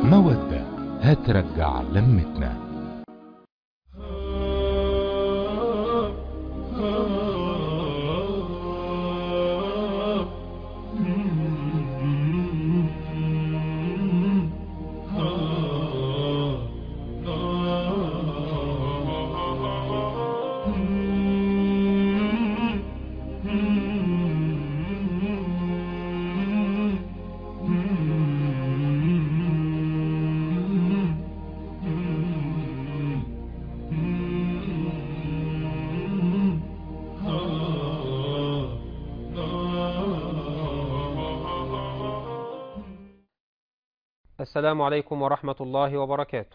مودة هترجع لمتنا السلام عليكم ورحمة الله وبركاته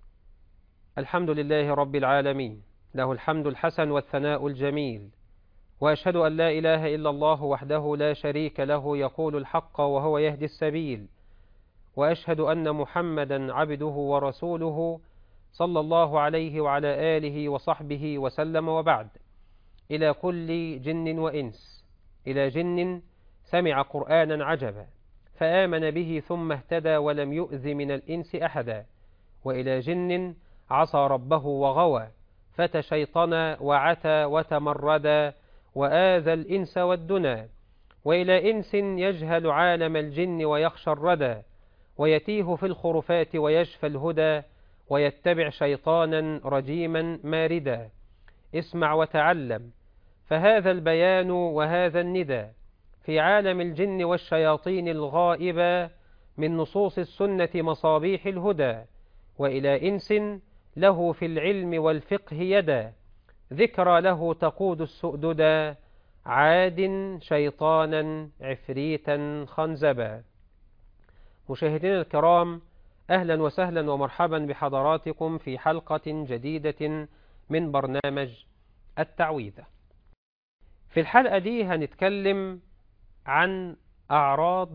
الحمد لله رب العالمين له الحمد الحسن والثناء الجميل وأشهد أن لا إله إلا الله وحده لا شريك له يقول الحق وهو يهدي السبيل وأشهد أن محمدا عبده ورسوله صلى الله عليه وعلى آله وصحبه وسلم وبعد إلى كل جن وإنس إلى جن سمع قرآنا عجبا فآمن به ثم اهتدى ولم يؤذ من الإنس أحدا وإلى جن عصى ربه وغوى فتشيطن وعتى وتمردا وآذى الإنس والدنا وإلى إنس يجهل عالم الجن ويخشى الردى ويتيه في الخرفات ويشفى الهدى ويتبع شيطانا رجيما ماردا اسمع وتعلم فهذا البيان وهذا الندى في عالم الجن والشياطين الغائبة من نصوص السنة مصابيح الهدى وإلى إنس له في العلم والفقه يدا ذكرى له تقود السؤددا عاد شيطانا عفريتا خنزبا مشاهدينا الكرام أهلا وسهلا ومرحبا بحضراتكم في حلقة جديدة من برنامج التعويذة في الحلقة دي هنتكلم عن أعراض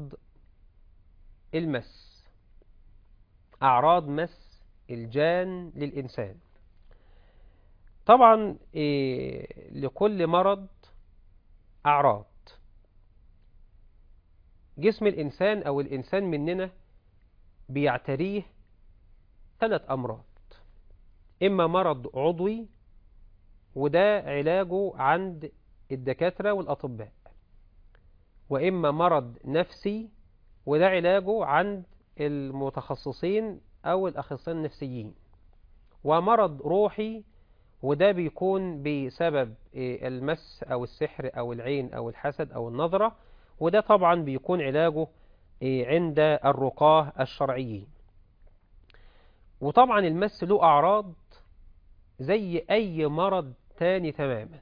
المس أعراض مس الجان للإنسان طبعا إيه لكل مرض أعراض جسم الإنسان أو الإنسان مننا بيعتريه ثلاث أمراض إما مرض عضوي وده علاجه عند الدكاترة والأطباء وإما مرض نفسي وده علاجه عند المتخصصين أو الأخصائيين النفسيين ومرض روحي وده بيكون بسبب المس أو السحر أو العين أو الحسد أو النظرة وده طبعا بيكون علاجه عند الرقاه الشرعيين وطبعا المس له أعراض زي أي مرض تاني تماما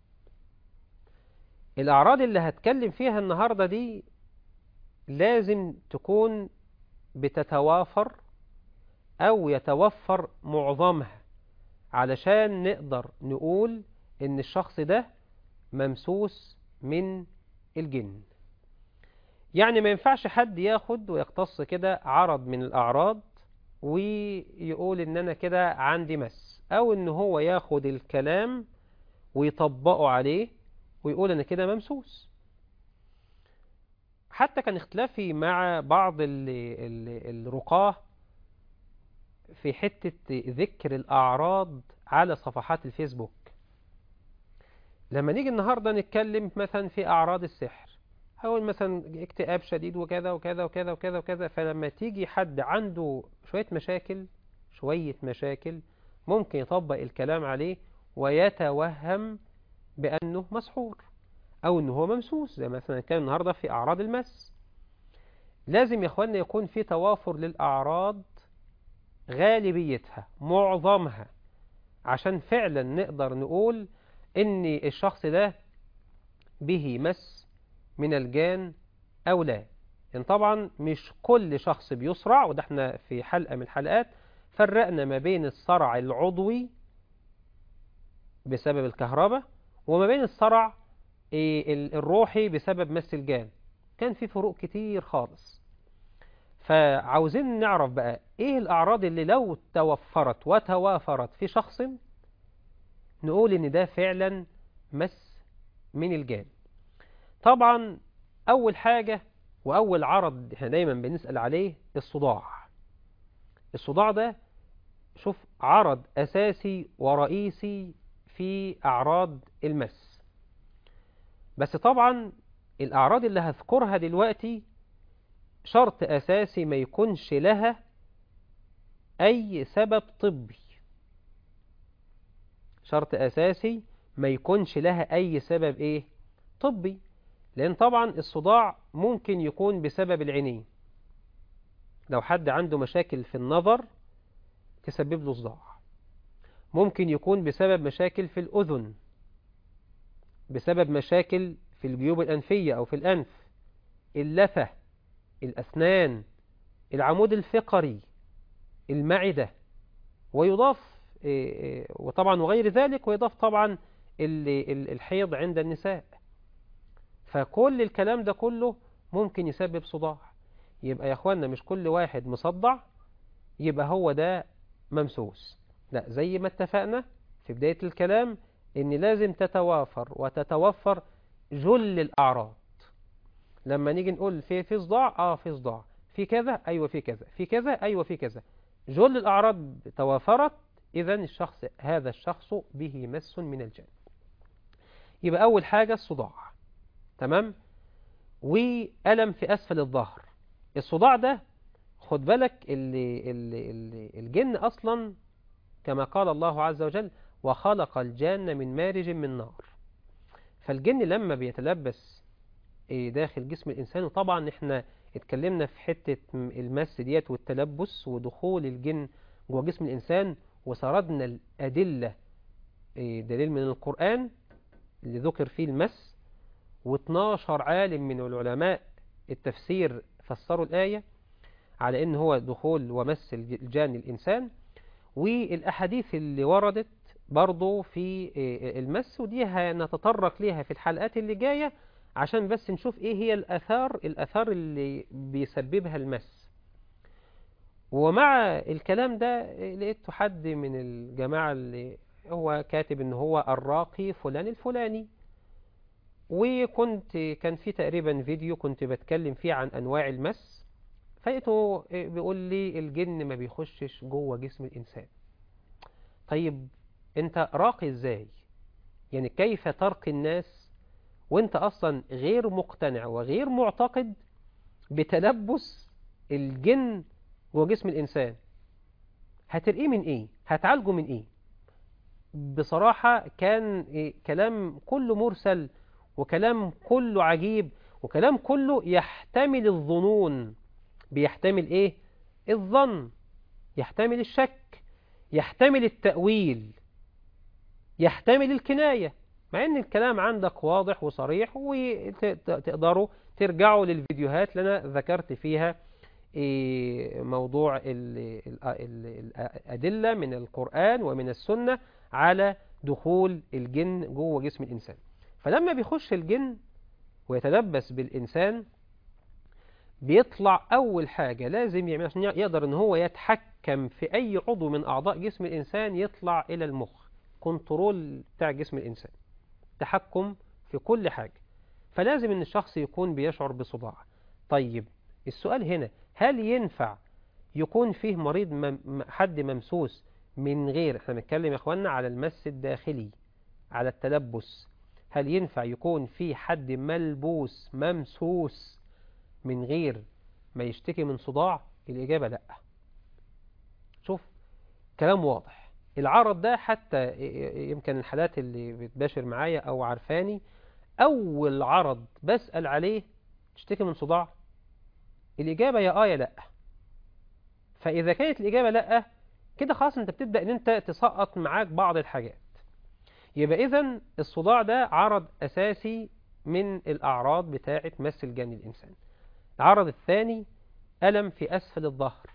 الأعراض اللي هتكلم فيها النهاردة دي لازم تكون بتتوافر أو يتوفر معظمها علشان نقدر نقول إن الشخص ده ممسوس من الجن يعني ما ينفعش حد ياخد ويقتص كده عرض من الأعراض ويقول إن أنا كده عندي مس أو إن هو ياخد الكلام ويطبقه عليه ويقول أنا كده ممسوس حتى كان اختلافي مع بعض ال ال الرقاه في حتة ذكر الأعراض على صفحات الفيسبوك لما نيجي النهاردة نتكلم مثلا في أعراض السحر أو مثلا اكتئاب شديد وكذا وكذا وكذا وكذا وكذا فلما تيجي حد عنده شوية مشاكل شوية مشاكل ممكن يطبق الكلام عليه ويتوهم بأنه مسحور أو أنه هو ممسوس زي مثلا كان النهاردة في أعراض المس لازم يا أخوانا يكون في توافر للأعراض غالبيتها معظمها عشان فعلا نقدر نقول ان الشخص ده به مس من الجان او لا يعني طبعا مش كل شخص بيصرع وده احنا في حلقة من الحلقات فرقنا ما بين الصرع العضوي بسبب الكهرباء وما بين الصرع الروحي بسبب مس الجان كان في فروق كتير خالص فعاوزين نعرف بقى ايه الاعراض اللي لو توفرت وتوافرت في شخص نقول ان ده فعلا مس من الجان طبعا اول حاجة واول عرض احنا دايما بنسأل عليه الصداع الصداع ده شوف عرض أساسي ورئيسي في أعراض المس بس طبعا الأعراض اللي هذكرها دلوقتي شرط أساسي ما يكونش لها أي سبب طبي شرط أساسي ما يكونش لها أي سبب إيه طبي لأن طبعا الصداع ممكن يكون بسبب العينين لو حد عنده مشاكل في النظر تسبب له صداع ممكن يكون بسبب مشاكل في الأذن بسبب مشاكل في الجيوب الأنفية أو في الأنف اللثة الأسنان العمود الفقري المعدة ويضاف وطبعا وغير ذلك ويضاف طبعا الحيض عند النساء فكل الكلام ده كله ممكن يسبب صداع يبقى يا اخوانا مش كل واحد مصدع يبقى هو ده ممسوس لا زي ما اتفقنا في بداية الكلام ان لازم تتوافر وتتوفر جل الاعراض لما نيجي نقول في في صداع اه في صداع في كذا ايوه في كذا في كذا ايوه في كذا جل الاعراض توافرت اذا الشخص هذا الشخص به مس من الجن يبقى اول حاجة الصداع تمام وألم في أسفل الظهر الصداع ده خد بالك اللي اللي اللي الجن أصلا كما قال الله عز وجل وخلق الجان من مارج من نار فالجن لما بيتلبس داخل جسم الإنسان وطبعا احنا اتكلمنا في حتة المس ديت والتلبس ودخول الجن جوه جسم الإنسان وسردنا الأدلة دليل من القرآن اللي ذكر فيه المس و12 عالم من العلماء التفسير فسروا الآية على إن هو دخول ومس الجان الإنسان والأحاديث اللي وردت برضو في المس ودي هنتطرق ليها في الحلقات اللي جاية عشان بس نشوف إيه هي الأثار الأثار اللي بيسببها المس ومع الكلام ده لقيت حد من الجماعة اللي هو كاتب إن هو الراقي فلان الفلاني وكنت كان في تقريبا فيديو كنت بتكلم فيه عن أنواع المس فلقيته بيقول لي الجن ما بيخشش جوه جسم الإنسان طيب أنت راقي إزاي يعني كيف ترقي الناس وأنت أصلا غير مقتنع وغير معتقد بتلبس الجن جوه جسم الإنسان هترقيه من إيه هتعالجه من إيه بصراحة كان كلام كله مرسل وكلام كله عجيب وكلام كله يحتمل الظنون بيحتمل ايه الظن يحتمل الشك يحتمل التأويل يحتمل الكناية مع ان الكلام عندك واضح وصريح وتقدروا ترجعوا للفيديوهات اللي انا ذكرت فيها موضوع الأدلة من القرآن ومن السنة على دخول الجن جوه جسم الإنسان فلما بيخش الجن ويتلبس بالإنسان بيطلع أول حاجة لازم يعمل عشان يقدر إن هو يتحكم في أي عضو من أعضاء جسم الإنسان يطلع إلى المخ كنترول بتاع جسم الإنسان تحكم في كل حاجة فلازم إن الشخص يكون بيشعر بصداع طيب السؤال هنا هل ينفع يكون فيه مريض مم حد ممسوس من غير احنا بنتكلم يا اخوانا على المس الداخلي على التلبس هل ينفع يكون في حد ملبوس ممسوس من غير ما يشتكي من صداع الإجابة لا شوف كلام واضح العرض ده حتى يمكن الحالات اللي بتباشر معايا أو عارفاني أول عرض بسأل عليه تشتكي من صداع الإجابة يا آه يا لأ فإذا كانت الإجابة لأ كده خلاص أنت بتبدأ أن أنت تسقط معاك بعض الحاجات يبقى إذن الصداع ده عرض أساسي من الأعراض بتاعة مس الجن الإنسان العرض الثاني ألم في أسفل الظهر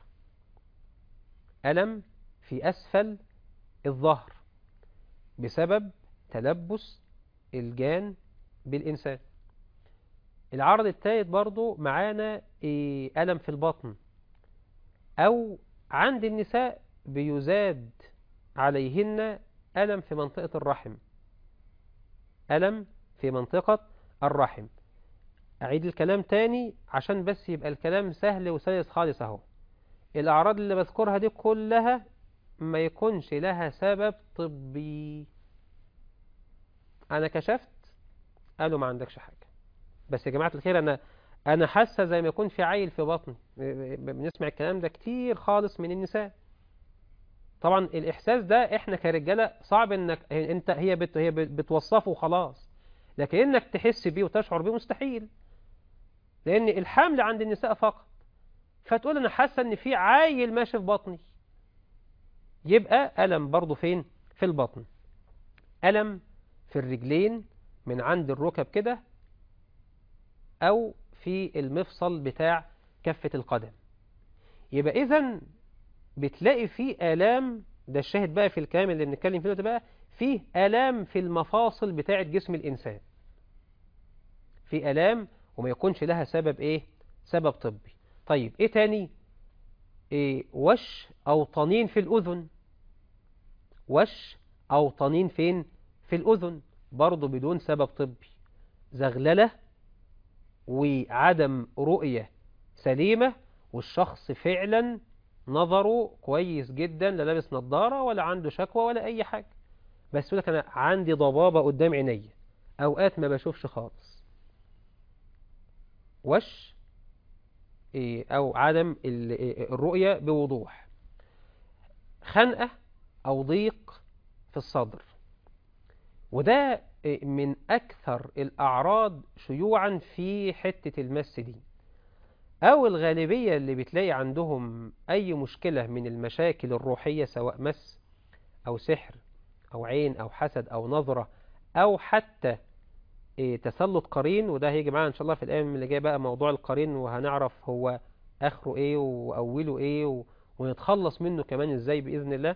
ألم في أسفل الظهر بسبب تلبس الجان بالإنسان العرض الثالث برضو معانا ألم في البطن أو عند النساء بيزاد عليهن ألم في منطقة الرحم ألم في منطقة الرحم أعيد الكلام تاني عشان بس يبقى الكلام سهل وسلس خالص أهو الأعراض اللي بذكرها دي كلها ما يكونش لها سبب طبي أنا كشفت قالوا ما عندكش حاجة بس يا جماعة الخير أنا أنا حاسة زي ما يكون في عيل في بطني بنسمع الكلام ده كتير خالص من النساء طبعا الإحساس ده إحنا كرجالة صعب إنك أنت هي بت هي بتوصفه وخلاص لكن إنك تحس بيه وتشعر بيه مستحيل لأن الحمل عند النساء فقط فتقول أنا حاسة إن في عيل ماشي في بطني يبقى ألم برضه فين في البطن ألم في الرجلين من عند الركب كده أو في المفصل بتاع كفة القدم يبقى إذا بتلاقي فيه آلام ده الشاهد بقى في الكلام اللي بنتكلم فيه ده بقى فيه آلام في المفاصل بتاعة جسم الإنسان في آلام وما يكونش لها سبب إيه سبب طبي طيب إيه تاني إيه وش أو طنين في الأذن وش أو طنين فين في الأذن برضه بدون سبب طبي زغللة وعدم رؤية سليمة والشخص فعلا نظره كويس جدا لا لابس نظارة ولا عنده شكوى ولا أي حاجة بس يقول لك أنا عندي ضبابة قدام عيني أوقات ما بشوفش خالص وش أو عدم الرؤية بوضوح خنقة أو ضيق في الصدر وده من أكثر الأعراض شيوعا في حتة المس دي أو الغالبية اللي بتلاقي عندهم أي مشكلة من المشاكل الروحية سواء مس أو سحر أو عين أو حسد أو نظرة أو حتى تسلط قرين وده هيجي معانا إن شاء الله في الأيام اللي جاية بقى موضوع القرين وهنعرف هو آخره إيه وأوله إيه و... ونتخلص منه كمان إزاي بإذن الله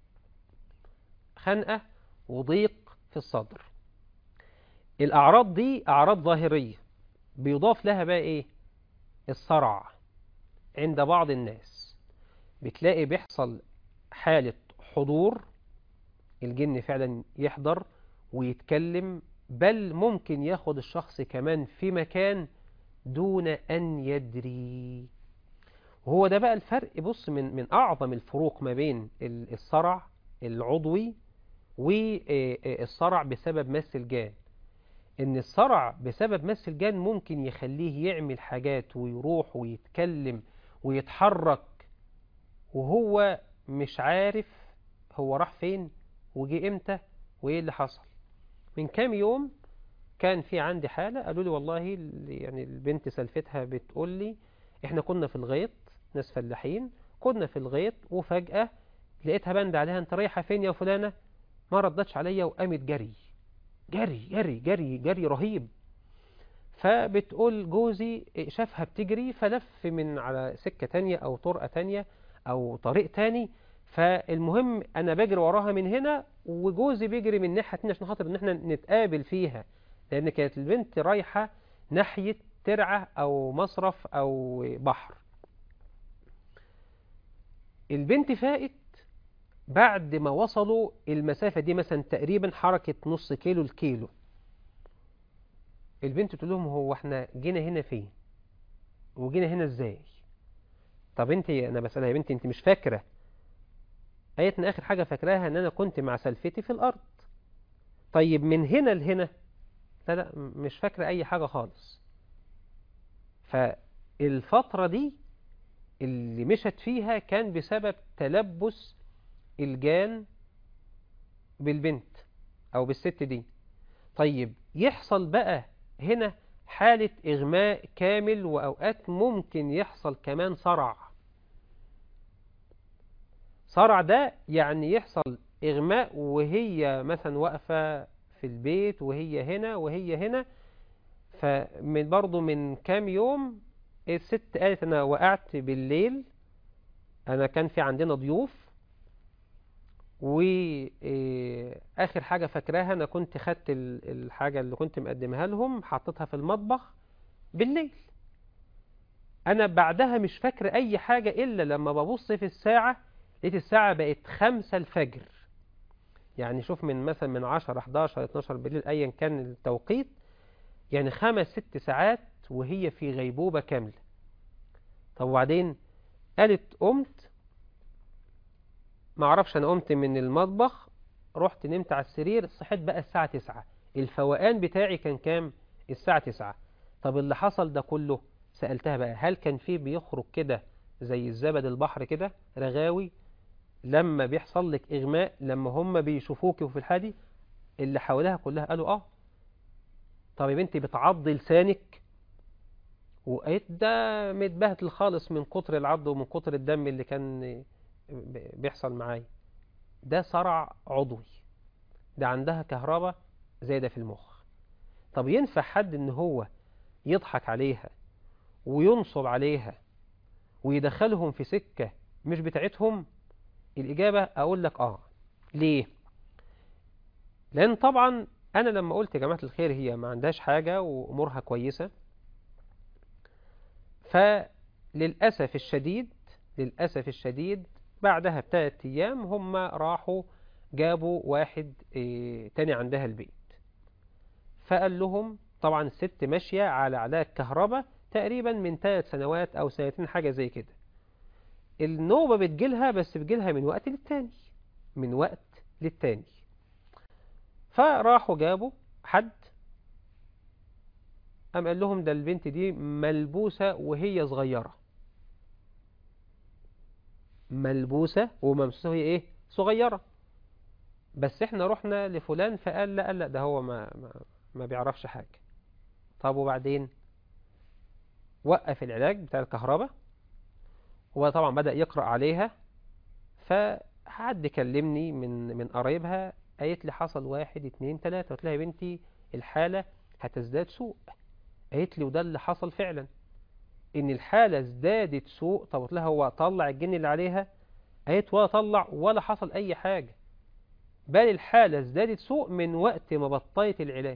خنقة وضيق في الصدر الأعراض دي أعراض ظاهرية بيضاف لها بقى إيه الصرع عند بعض الناس بتلاقي بيحصل حالة حضور الجن فعلا يحضر ويتكلم بل ممكن ياخد الشخص كمان في مكان دون أن يدري وهو ده بقى الفرق بص من من أعظم الفروق ما بين الصرع العضوي والصرع بسبب مس الجان ان الصرع بسبب مس الجان ممكن يخليه يعمل حاجات ويروح ويتكلم ويتحرك وهو مش عارف هو راح فين وجي امتى وايه اللي حصل من كام يوم كان في عندي حالة قالوا لي والله يعني البنت سلفتها بتقول لي احنا كنا في الغيط ناس فلاحين كنا في الغيط وفجأة لقيتها بند عليها انت رايحة فين يا فلانة ما ردتش عليا وقامت جري جري جري جري جري رهيب فبتقول جوزي شافها بتجري فلف من على سكة تانية أو طرقة تانية أو طريق تاني فالمهم أنا بجري وراها من هنا وجوزي بيجري من ناحية تانية عشان خاطر إن احنا نتقابل فيها لأن كانت البنت رايحة ناحية ترعة أو مصرف أو بحر البنت فائت بعد ما وصلوا المسافة دي مثلا تقريبا حركة نص كيلو الكيلو البنت تقول لهم هو احنا جينا هنا فين وجينا هنا ازاي طب انت انا بسألها يا بنتي انت مش فاكرة ايتنا اخر حاجة فاكراها ان انا كنت مع سلفتي في الارض طيب من هنا لهنا لا لا مش فاكرة اي حاجة خالص فالفترة دي اللي مشت فيها كان بسبب تلبس الجان بالبنت او بالست دي طيب يحصل بقى هنا حالة إغماء كامل وأوقات ممكن يحصل كمان صرع صرع ده يعني يحصل إغماء وهي مثلا واقفة في البيت وهي هنا وهي هنا فمن برضو من كام يوم الست قالت أنا وقعت بالليل أنا كان في عندنا ضيوف واخر حاجه فاكراها انا كنت خدت الحاجه اللي كنت مقدمها لهم حطيتها في المطبخ بالليل انا بعدها مش فاكر اي حاجه الا لما ببص في الساعه لقيت الساعه بقت خمسة الفجر يعني شوف من مثلا من 10 11 12 بالليل ايا كان التوقيت يعني خمس ست ساعات وهي في غيبوبه كامله طب وبعدين قالت قمت معرفش انا قمت من المطبخ رحت نمت على السرير صحيت بقى الساعة تسعة الفوقان بتاعي كان كام الساعة تسعة طب اللي حصل ده كله سألتها بقى هل كان فيه بيخرج كده زي الزبد البحر كده رغاوي لما بيحصل لك إغماء لما هم بيشوفوك في الحادي اللي حواليها كلها قالوا آه طب يا بنتي بتعضي لسانك وقالت ده متبهدل خالص من كتر العض ومن كتر الدم اللي كان بيحصل معايا ده صرع عضوي ده عندها كهرباء زايدة في المخ طب ينفع حد ان هو يضحك عليها وينصب عليها ويدخلهم في سكة مش بتاعتهم الإجابة أقول لك آه ليه لأن طبعا أنا لما قلت يا جماعة الخير هي ما عندهاش حاجة وأمورها كويسة فللأسف الشديد للأسف الشديد بعدها بثلاث أيام هم راحوا جابوا واحد إيه تاني عندها البيت فقال لهم طبعا الست ماشية على علاج كهرباء تقريبا من ثلاث سنوات أو سنتين حاجة زي كده النوبة بتجيلها بس بتجيلها من وقت للتاني من وقت للتاني فراحوا جابوا حد قام قال لهم ده البنت دي ملبوسة وهي صغيرة ملبوسة وممسوسة وهي ايه صغيرة بس احنا رحنا لفلان فقال لا لا ده هو ما, ما, ما بيعرفش حاجة طب وبعدين وقف العلاج بتاع الكهرباء وطبعا بدأ يقرأ عليها فحد كلمني من من قرايبها قالت لي حصل واحد اتنين تلاتة قلت لها يا بنتي الحالة هتزداد سوء قالت لي وده اللي حصل فعلا ان الحالة ازدادت سوء طب قلت لها هو طلع الجن اللي عليها قالت ولا طلع ولا حصل اي حاجة بل الحالة ازدادت سوء من وقت ما بطيت العلاج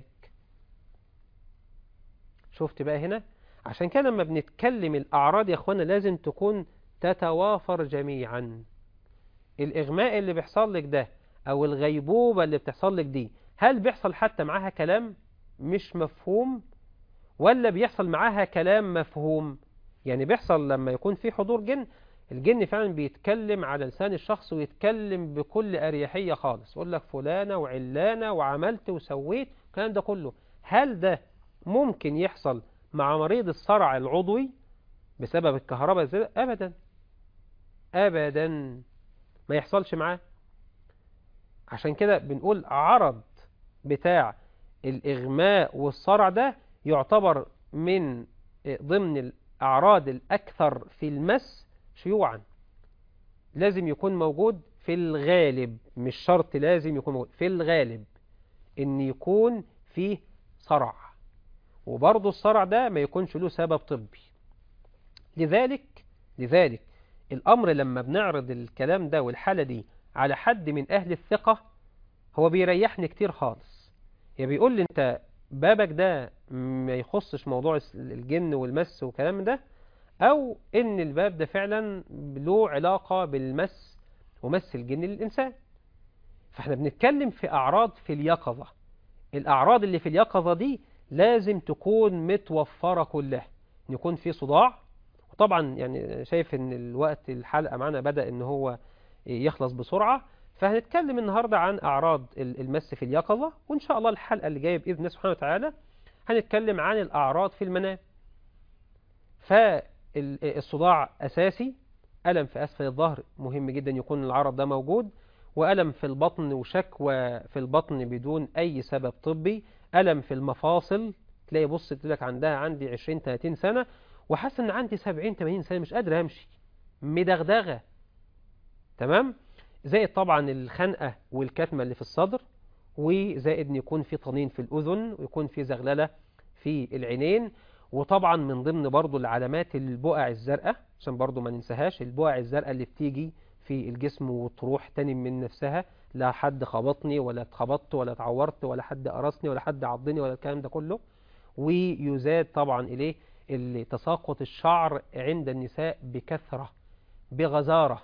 شفت بقى هنا عشان كده لما بنتكلم الأعراض يا أخوانا لازم تكون تتوافر جميعا الإغماء اللي بيحصل لك ده أو الغيبوبة اللي بتحصل لك دي هل بيحصل حتى معاها كلام مش مفهوم ولا بيحصل معاها كلام مفهوم يعني بيحصل لما يكون في حضور جن الجن فعلا بيتكلم على لسان الشخص ويتكلم بكل أريحية خالص يقول لك فلانة وعلانة وعملت وسويت الكلام ده كله هل ده ممكن يحصل مع مريض الصرع العضوي بسبب الكهرباء الزيادة أبدا أبدا ما يحصلش معاه عشان كده بنقول عرض بتاع الإغماء والصرع ده يعتبر من ضمن الأعراض الأكثر في المس شيوعا لازم يكون موجود في الغالب مش شرط لازم يكون موجود في الغالب ان يكون فيه صرع وبرضه الصرع ده ما يكونش له سبب طبي لذلك لذلك الأمر لما بنعرض الكلام ده والحالة دي على حد من أهل الثقة هو بيريحني كتير خالص يعني بيقول لي انت بابك ده ما يخصش موضوع الجن والمس والكلام ده او ان الباب ده فعلا له علاقة بالمس ومس الجن للإنسان فاحنا بنتكلم في أعراض في اليقظة الأعراض اللي في اليقظة دي لازم تكون متوفرة كلها يكون في صداع وطبعا يعني شايف ان الوقت الحلقة معنا بدأ ان هو يخلص بسرعة فهنتكلم النهاردة عن أعراض المس في اليقظة وإن شاء الله الحلقة اللي جاية بإذن الله سبحانه وتعالى هنتكلم عن الأعراض في المنام فالصداع أساسي ألم في أسفل الظهر مهم جدا يكون العرض ده موجود وألم في البطن وشكوى في البطن بدون أي سبب طبي ألم في المفاصل تلاقي بص لك عندها عندي 20 30 سنة وحاسس ان عندي 70 80 سنة مش قادر امشي مدغدغة تمام زائد طبعا الخنقة والكتمة اللي في الصدر وزائد ان يكون في طنين في الأذن ويكون في زغللة في العينين وطبعا من ضمن برضو العلامات البقع الزرقاء عشان برضو ما ننساهاش البقع الزرقاء اللي بتيجي في الجسم وتروح تاني من نفسها لا حد خبطني ولا اتخبطت ولا اتعورت ولا حد قرصني ولا حد عضني ولا الكلام ده كله ويزاد طبعا إليه تساقط الشعر عند النساء بكثرة بغزارة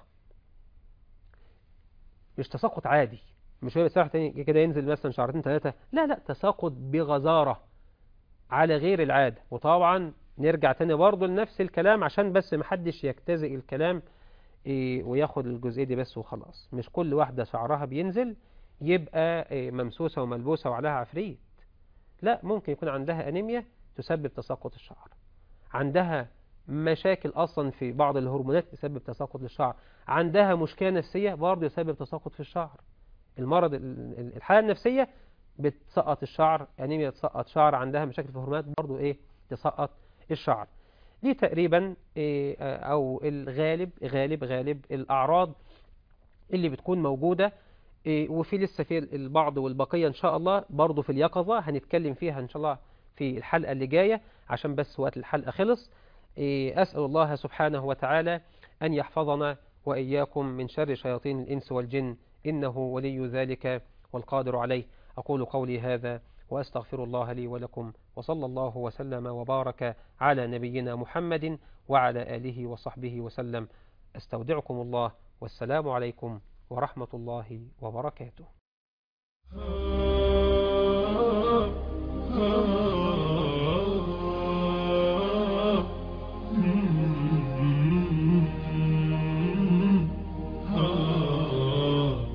مش تساقط عادي مش هو بسرعة تاني كده ينزل مثلا شعرتين ثلاثة لا لا تساقط بغزارة على غير العادة وطبعا نرجع تاني برضه لنفس الكلام عشان بس محدش يجتزئ الكلام إيه وياخد الجزئية دي بس وخلاص مش كل واحدة شعرها بينزل يبقى إيه ممسوسة وملبوسة وعليها عفريت لا ممكن يكون عندها أنيميا تسبب تساقط الشعر عندها مشاكل أصلا في بعض الهرمونات تسبب تساقط للشعر عندها مشكلة نفسية برضه يسبب تساقط في الشعر المرض الحالة النفسية بتسقط الشعر أنيميا تسقط شعر عندها مشاكل في الهرمونات برضه إيه تسقط الشعر دي تقريبا إيه أو الغالب غالب غالب الأعراض اللي بتكون موجودة إيه وفي لسه في البعض والبقية إن شاء الله برضه في اليقظة هنتكلم فيها إن شاء الله في الحلقة اللي جاية عشان بس وقت الحلقة خلص إيه أسأل الله سبحانه وتعالى أن يحفظنا وإياكم من شر شياطين الإنس والجن إنه ولي ذلك والقادر عليه أقول قولي هذا وأستغفر الله لي ولكم وصلى الله وسلم وبارك على نبينا محمد وعلى آله وصحبه وسلم أستودعكم الله والسلام عليكم ورحمة الله وبركاته